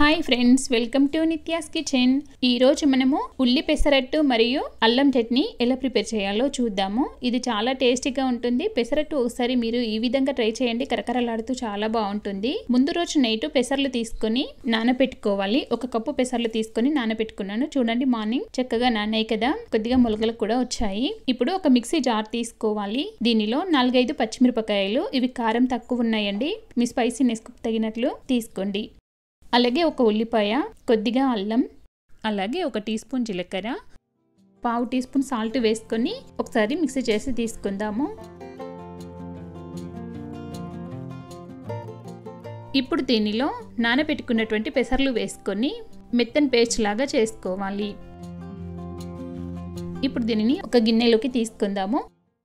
hi friends welcome to Nitya's kitchen ఈరోజు మనము ఉల్లి పెసరట్టు మరియు అల్లం చట్నీ ఎలా ప్రిపేర్ చేయాలో చూద్దాము ఇది చాలా టేస్టీగా ఉంటుంది పెసరట్టు ఒకసారి మీరు ఈ విధంగా ట్రై చేయండి కరకరలాడుతూ చాలా బాగుంటుంది ముందు రోజు నైట్ పెసర్లు తీసుకొని నానబెట్టుకోవాలి ఒక కప్పు పెసర్లు తీసుకొని నానబెట్టుకున్నాను చూడండి మార్నింగ్ చక్కగా నానాయి కదా కొద్దిగా మొలకలు కూడా వచ్చాయి ఇప్పుడు ఒక మిక్సీ జార్ తీసుకోవాలి దీనిలో నాలుగైదు పచ్చిమిరపకాయలు ఇవి కారం తక్కువ ఉన్నాయండి మీ స్పైసీనెస్ తగినట్లు తీసుకోండి అలాగే ఒక ఉల్లిపాయ కొద్దిగా అల్లం అలాగే ఒక టీ స్పూన్ జీలకర్ర పావు టీ స్పూన్ సాల్ట్ వేసుకొని ఒకసారి మిక్సీ చేసి తీసుకుందాము ఇప్పుడు దీనిలో నానబెట్టుకున్నటువంటి పెసర్లు వేసుకొని మెత్తని పేస్ట్ లాగా చేసుకోవాలి ఇప్పుడు దీనిని ఒక గిన్నెలోకి తీసుకుందాము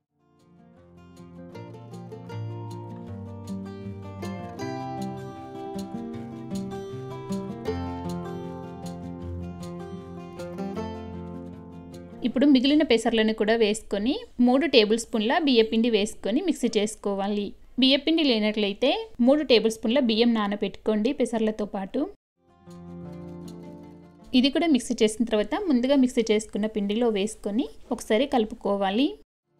ఇప్పుడు మిగిలిన పెసర్లను కూడా వేసుకొని మూడు టేబుల్ స్పూన్ల బియ్యపిండి వేసుకొని మిక్సీ చేసుకోవాలి బియ్యపిండి లేనట్లయితే మూడు టేబుల్ స్పూన్ల బియ్యం నానబెట్టుకోండి పెసర్లతో పాటు ఇది కూడా మిక్సీ చేసిన తర్వాత ముందుగా మిక్సీ చేసుకున్న పిండిలో వేసుకొని ఒకసారి కలుపుకోవాలి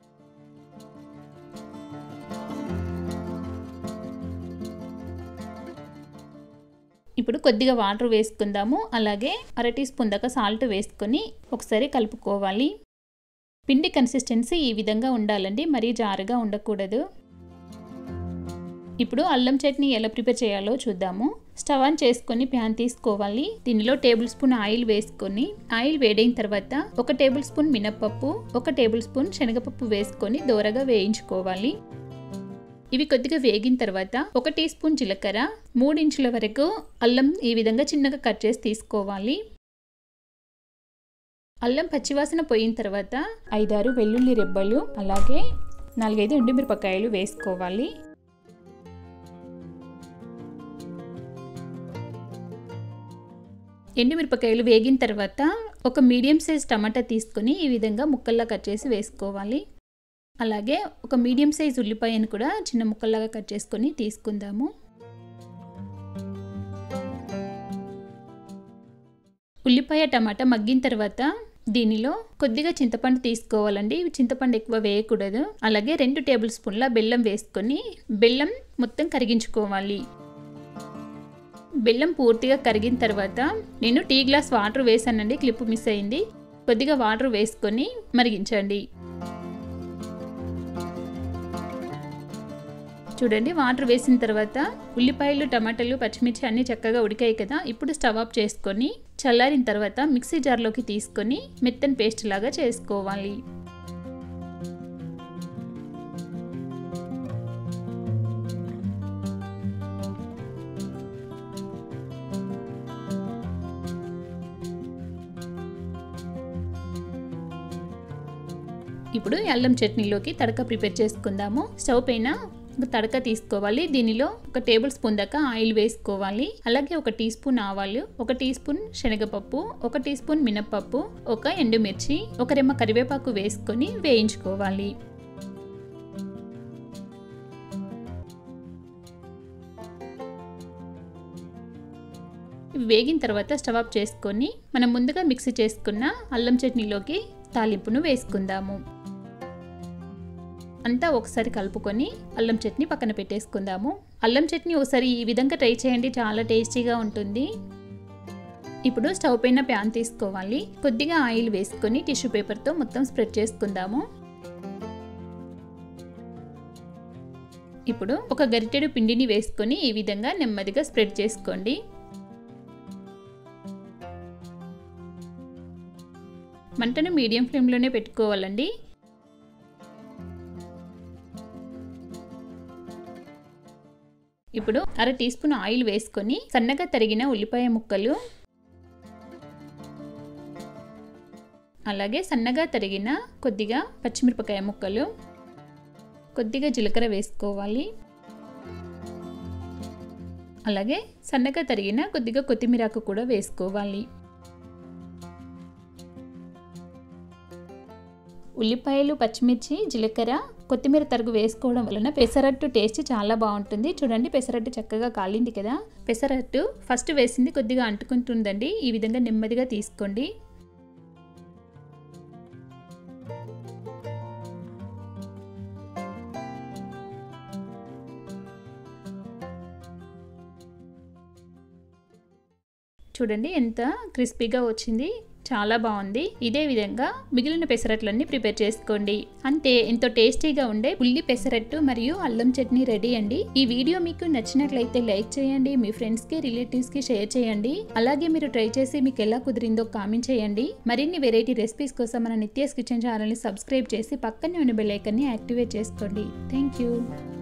ఇప్పుడు కొద్దిగా వాటర్ వేసుకుందాము అలాగే అర టీ స్పూన్ దాకా సాల్ట్ వేసుకొని ఒకసారి కలుపుకోవాలి పిండి కన్సిస్టెన్సీ ఈ విధంగా ఉండాలండి మరీ జారుగా ఉండకూడదు ఇప్పుడు అల్లం చట్నీ ఎలా ప్రిపేర్ చేయాలో చూద్దాము స్టవ్ ఆన్ చేసుకొని ప్యాన్ తీసుకోవాలి దీనిలో టేబుల్ స్పూన్ ఆయిల్ వేసుకొని ఆయిల్ వేడైన తర్వాత ఒక టేబుల్ స్పూన్ మినప్పప్పు ఒక టేబుల్ స్పూన్ శనగపప్పు వేసుకొని దోరగా వేయించుకోవాలి ఇవి కొద్దిగా వేగిన తర్వాత ఒక టీ స్పూన్ జీలకర్ర మూడు ఇంచుల వరకు అల్లం ఈ విధంగా చిన్నగా కట్ చేసి తీసుకోవాలి అల్లం పచ్చివాసన పోయిన తర్వాత ఐదారు వెల్లుల్లి రెబ్బలు అలాగే నాలుగైదు ఎండుమిరపకాయలు వేసుకోవాలి ఎండుమిరపకాయలు వేగిన తర్వాత ఒక మీడియం సైజ్ టమాటా తీసుకొని ఈ విధంగా ముక్కల్లా కట్ చేసి వేసుకోవాలి అలాగే ఒక మీడియం సైజ్ ఉల్లిపాయను కూడా చిన్న ముక్కల్లాగా కట్ చేసుకొని తీసుకుందాము ఉల్లిపాయ టమాటా మగ్గిన తర్వాత దీనిలో కొద్దిగా చింతపండు తీసుకోవాలండి చింతపండు ఎక్కువ వేయకూడదు అలాగే రెండు టేబుల్ స్పూన్ల బెల్లం వేసుకొని బెల్లం మొత్తం కరిగించుకోవాలి బెల్లం పూర్తిగా కరిగిన తర్వాత నేను టీ గ్లాస్ వాటర్ వేసానండి క్లిప్ మిస్ అయింది కొద్దిగా వాటర్ వేసుకొని మరిగించండి చూడండి వాటర్ వేసిన తర్వాత ఉల్లిపాయలు టమాటాలు పచ్చిమిర్చి అన్నీ చక్కగా ఉడికాయి కదా ఇప్పుడు స్టవ్ ఆఫ్ చేసుకొని చల్లారిన తర్వాత మిక్సీ జార్లోకి తీసుకొని మెత్తని పేస్ట్ లాగా చేసుకోవాలి ఇప్పుడు అల్లం చట్నీలోకి తడక ప్రిపేర్ చేసుకుందాము స్టవ్ పైన ఒక తడక తీసుకోవాలి దీనిలో ఒక టేబుల్ స్పూన్ దాకా ఆయిల్ వేసుకోవాలి అలాగే ఒక టీ స్పూన్ ఆవాలు ఒక టీ స్పూన్ శనగపప్పు ఒక టీ స్పూన్ మినప్పప్పు ఒక ఎండుమిర్చి ఒక రెమ్మ కరివేపాకు వేసుకొని వేయించుకోవాలి వేగిన తర్వాత స్టవ్ ఆఫ్ చేసుకొని మనం ముందుగా మిక్సీ చేసుకున్న అల్లం చట్నీలోకి తాలింపును వేసుకుందాము అంతా ఒకసారి కలుపుకొని అల్లం చట్నీ పక్కన పెట్టేసుకుందాము అల్లం చట్నీ ఒకసారి ఈ విధంగా ట్రై చేయండి చాలా టేస్టీగా ఉంటుంది ఇప్పుడు స్టవ్ పైన ప్యాన్ తీసుకోవాలి కొద్దిగా ఆయిల్ వేసుకొని టిష్యూ పేపర్తో మొత్తం స్ప్రెడ్ చేసుకుందాము ఇప్పుడు ఒక గరిటెడు పిండిని వేసుకొని ఈ విధంగా నెమ్మదిగా స్ప్రెడ్ చేసుకోండి మంటను మీడియం ఫ్లేమ్లోనే పెట్టుకోవాలండి ఇప్పుడు అర టీ స్పూన్ ఆయిల్ వేసుకొని సన్నగా తరిగిన ఉల్లిపాయ ముక్కలు అలాగే సన్నగా తరిగిన కొద్దిగా పచ్చిమిరపకాయ ముక్కలు కొద్దిగా జీలకర్ర వేసుకోవాలి అలాగే సన్నగా తరిగిన కొద్దిగా కొత్తిమీరాకు కూడా వేసుకోవాలి ఉల్లిపాయలు పచ్చిమిర్చి జీలకర్ర కొత్తిమీర తరుగు వేసుకోవడం వలన పెసరట్టు టేస్ట్ చాలా బాగుంటుంది చూడండి పెసరట్టు చక్కగా కాలింది కదా పెసరట్టు ఫస్ట్ వేసింది కొద్దిగా అంటుకుంటుందండి ఈ విధంగా నెమ్మదిగా తీసుకోండి చూడండి ఎంత క్రిస్పీగా వచ్చింది చాలా బాగుంది ఇదే విధంగా మిగిలిన పెసరట్లన్నీ ప్రిపేర్ చేసుకోండి అంతే ఎంతో టేస్టీగా ఉండే ఉల్లి పెసరట్టు మరియు అల్లం చట్నీ రెడీ అండి ఈ వీడియో మీకు నచ్చినట్లయితే లైక్ చేయండి మీ ఫ్రెండ్స్ కి రిలేటివ్స్ కి షేర్ చేయండి అలాగే మీరు ట్రై చేసి మీకు ఎలా కుదిరిందో కామెంట్ చేయండి మరిన్ని వెరైటీ రెసిపీస్ కోసం మన నిత్యస్ కిచెన్ ఛానల్ని సబ్స్క్రైబ్ చేసి పక్కనే ఉన్న బెల్ ఐకన్ని యాక్టివేట్ చేసుకోండి థ్యాంక్ యూ